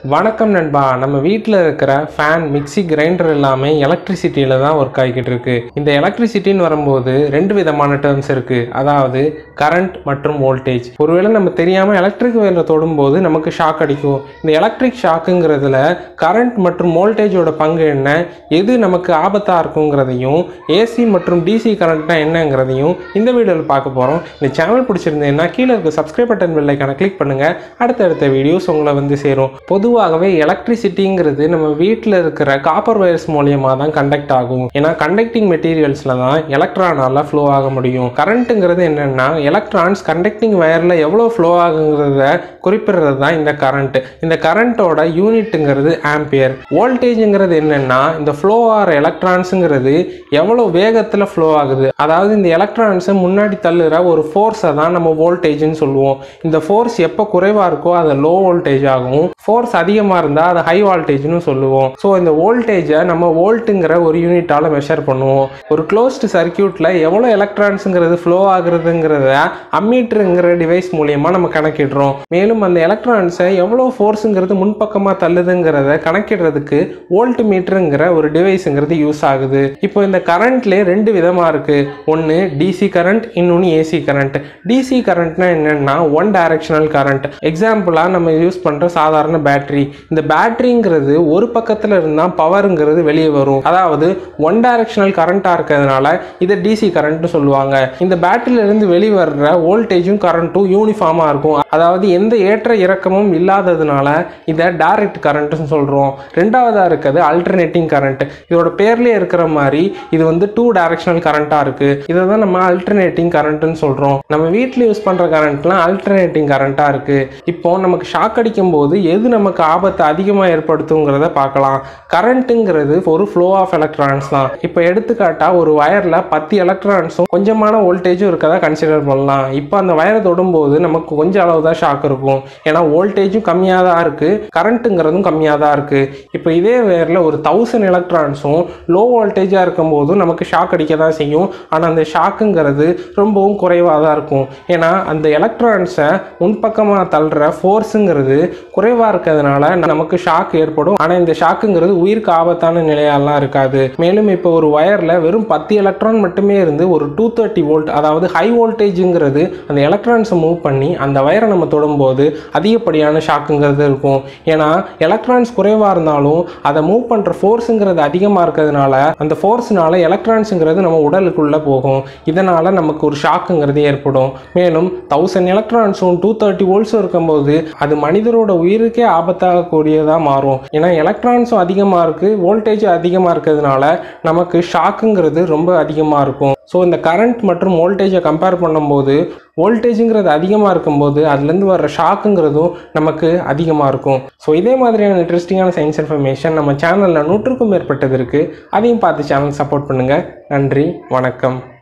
வணக்கம் நண்பா நம்ம வீட்டில் இருக்கிற ஃபேன் மிக்ஸி கிரைண்டர் எல்லாமே எலக்ட்ரிசிட்டியில் தான் ஒர்க் ஆகிக்கிட்டு இருக்கு இந்த எலக்ட்ரிசிட்டின்னு வரும்போது ரெண்டு விதமான டேர்ம்ஸ் இருக்கு அதாவது கரண்ட் மற்றும் வோல்டேஜ் ஒருவேளை நம்ம தெரியாமல் எலக்ட்ரிக் வேலை தொடும்போது நமக்கு ஷாக் அடிக்கும் இந்த எலக்ட்ரிக் ஷாக்குங்கிறதுல கரண்ட் மற்றும் வோல்டேஜோட பங்கு என்ன எது நமக்கு ஆபத்தாக இருக்குங்கிறதையும் ஏசி மற்றும் டிசி கரண்ட்னா என்னங்கிறதையும் இந்த வீடியோவில் பார்க்க போகிறோம் இந்த சேனல் பிடிச்சிருந்தேன்னா கீழே இருக்க சப்ஸ்கிரைப் பட்டன் பெல்லைக்கான கிளிக் பண்ணுங்க அடுத்தடுத்த வீடியோஸ் உங்களை வந்து சேரும் பொதுவாகவே எலக்ட்ரிசிட்டிங்கிறது நம்ம வீட்டில் இருக்கிற காப்பர் வயர்ஸ் மூலியமாக தான் கண்டக்ட் ஆகும் ஏன்னா கண்டக்டிங் மெட்டீரியல்ஸில் தான் எலக்ட்ரானால ஃப்ளோ ஆக முடியும் கரண்ட்டுங்கிறது என்னென்னா எலக்ட்ரான்ஸ் கண்டக்டிங் வயரில் எவ்வளோ ஃப்ளோ ஆகுங்கிறத குறிப்பிடுறது தான் இந்த கரண்ட் இந்த கரண்ட்டோட யூனிட்டுங்கிறது ஆம்பியர் வோல்டேஜுங்கிறது என்னென்னா இந்த ஃப்ளோ ஆகிற எலக்ட்ரான்ஸுங்கிறது எவ்வளோ வேகத்தில் ஃப்ளோ ஆகுது அதாவது இந்த எலக்ட்ரான்ஸை முன்னாடி தள்ளுற ஒரு ஃபோர்ஸை தான் நம்ம வோல்டேஜ்னு சொல்லுவோம் இந்த ஃபோர்ஸ் எப்போ குறைவாக இருக்கோ அது லோ வோல்டேஜ் ஆகும் ஃபோர்ஸ் அதிகமாக இருந்தால் அது ஹை வோல்டேஜ்னு சொல்லுவோம் ஸோ இந்த வோல்டேஜை நம்ம வோல்ட்டுங்கிற ஒரு யூனிட்டால் மெஷர் பண்ணுவோம் ஒரு க்ளோஸ்டு சர்க்கியூட்டில் எவ்வளோ எலக்ட்ரான்ஸுங்கிறது ஃப்ளோ ஆகுறதுங்கிறத அம்மீட்டருங்கிற டிவைஸ் மூலியமாக நம்ம கணக்கிடுறோம் மேலும் அந்த எலக்ட்ரான்ஸை எவ்வளோ ஃபோர்ஸுங்கிறது முன்பக்கமாக தள்ளுதுங்கிறத கணக்கிடுறதுக்கு வோல்ட் மீட்டருங்கிற ஒரு டிவைஸுங்கிறது யூஸ் ஆகுது இப்போ இந்த கரண்ட்லேயே ரெண்டு விதமாக இருக்குது ஒன்று டிசி கரண்ட் இன்னொன்று ஏசி கரண்ட் டிசி கரண்ட்னா என்னென்னா ஒன் டைரக்ஷனல் கரண்ட் எக்ஸாம்பிளாக நம்ம யூஸ் பண்ணுற சாதாரண பேட்டரி இந்த பேட்டரிங்கிறது ஒரு பக்கத்தில் இருந்தால் பவருங்கிறது வெளியே வரும் அதாவது ஒன் டைரக்ஷனல் கரண்ட்டாக இருக்கிறதுனால இதை டிசி கரண்ட்னு சொல்லுவாங்க இந்த பேட்டரியிலிருந்து வெளிவர்ற வோல்டேஜும் கரண்ட்டும் யூனிஃபார்மாக இருக்கும் அதாவது எந்த ஏற்ற இறக்கமும் இல்லாததுனால இதை டைரக்ட் கரண்ட்னு சொல்கிறோம் ரெண்டாவதாக இருக்கிறது அல்டர்னேட்டிங் கரண்ட் இதோட பேர்லேயே இருக்கிற மாதிரி இது வந்து டூ டைரக்ஷனல் கரண்ட்டாக இருக்குது இதை தான் நம்ம அல்டர்னேட்டிங் கரண்ட்னு சொல்கிறோம் நம்ம வீட்டில் யூஸ் பண்ணுற கரண்ட்லாம் அல்டர்னேட்டிங் கரண்ட்டாக இருக்குது இப்போ நமக்கு ஷாக் அடிக்கும் போது எது நமக்கு ஆபத்தை அதிகமாக ஏற்படுத்துங்கிறத பார்க்கலாம் கரண்ட்டுங்கிறது ஒரு ஃப்ளோ ஆஃப் எலக்ட்ரான்ஸ் தான் இப்போ எடுத்துக்காட்டாக ஒரு வயரில் பத்து எலக்ட்ரான்ஸும் கொஞ்சமான வோல்டேஜும் இருக்கதா கன்சிடர் பண்ணலாம் இப்போ அந்த வயரை தொடும்போது நமக்கு கொஞ்சம் அளவு தான் ஷாக் இருக்கும் ஏன்னா வோல்டேஜும் கம்மியாக தான் இருக்குது கரண்ட்டுங்கிறதும் கம்மியாக தான் இருக்குது இப்போ இதே வேரில் ஒரு தௌசண்ட் எலக்ட்ரான்ஸும் லோ வோல்டேஜாக இருக்கும்போது நமக்கு ஷாக் அடிக்க தான் செய்யும் ஆனால் அந்த ஷாக்குங்கிறது ரொம்பவும் குறைவாக தான் இருக்கும் ஏன்னா அந்த எலக்ட்ரான்ஸை முன்பக்கமாக தள்ளுற ஃபோர்ஸுங்கிறது குறைவாக இருக்கிறதுனால நமக்கு ஷாக் ஏற்படும் ஆனால் இந்த ஷாக்குங்கிறது உயிருக்கு ஆபத்தான நிலையாலாம் இருக்காது மேலும் இப்போ ஒரு வயரில் வெறும் பத்து எலக்ட்ரான் மட்டுமே இருந்து ஒரு டூ தேர்ட்டி வோல்ட் அதாவது ஹை வோல்டேஜுங்கிறது அந்த எலக்ட்ரான்ஸை மூவ் பண்ணி அந்த வயரை நம்ம தொடும்போது அதிகப்படியான ஷாக்குங்கிறது இருக்கும் ஏன்னா எலக்ட்ரான்ஸ் குறைவாக இருந்தாலும் அதை மூவ் பண்ணுற ஃபோர்ஸுங்கிறது அதிகமாக இருக்கிறதுனால அந்த ஃபோர்ஸ்னால எலக்ட்ரான்ஸுங்கிறது நம்ம உடலுக்குள்ளே போகும் இதனால் நமக்கு ஒரு ஷாக்குங்கிறது ஏற்படும் மேலும் தௌசண்ட் எலக்ட்ரான்ஸும் டூ தேர்ட்டி வோல்ட்ஸும் இருக்கும்போது அது மனிதரோட உயிருக்கே ஆபத்தாகக்கூடியதாக மாறும் ஏன்னா எலக்ட்ரான்ஸும் அதிகமாக இருக்குது வோல்டேஜ் அதிகமாக இருக்கிறதுனால நமக்கு ஷாக்குங்கிறது ரொம்ப அதிகமாக இருக்கும் ஸோ இந்த கரண்ட் மற்றும் வோல்டேஜை கம்பேர் பண்ணும்போது வோல்டேஜுங்கிறது அதிகமாக இருக்கும்போது அதுலேருந்து வர்ற ஷாக்குங்கிறதும் நமக்கு அதிகமாக இருக்கும் ஸோ இதே மாதிரியான இன்ட்ரெஸ்டிங்கான சயின்ஸ் இன்ஃபர்மேஷன் நம்ம சேனலில் நூற்றுக்கும் மேற்பட்டது இருக்குது அதையும் பார்த்து சேனல் சப்போர்ட் பண்ணுங்கள் நன்றி வணக்கம்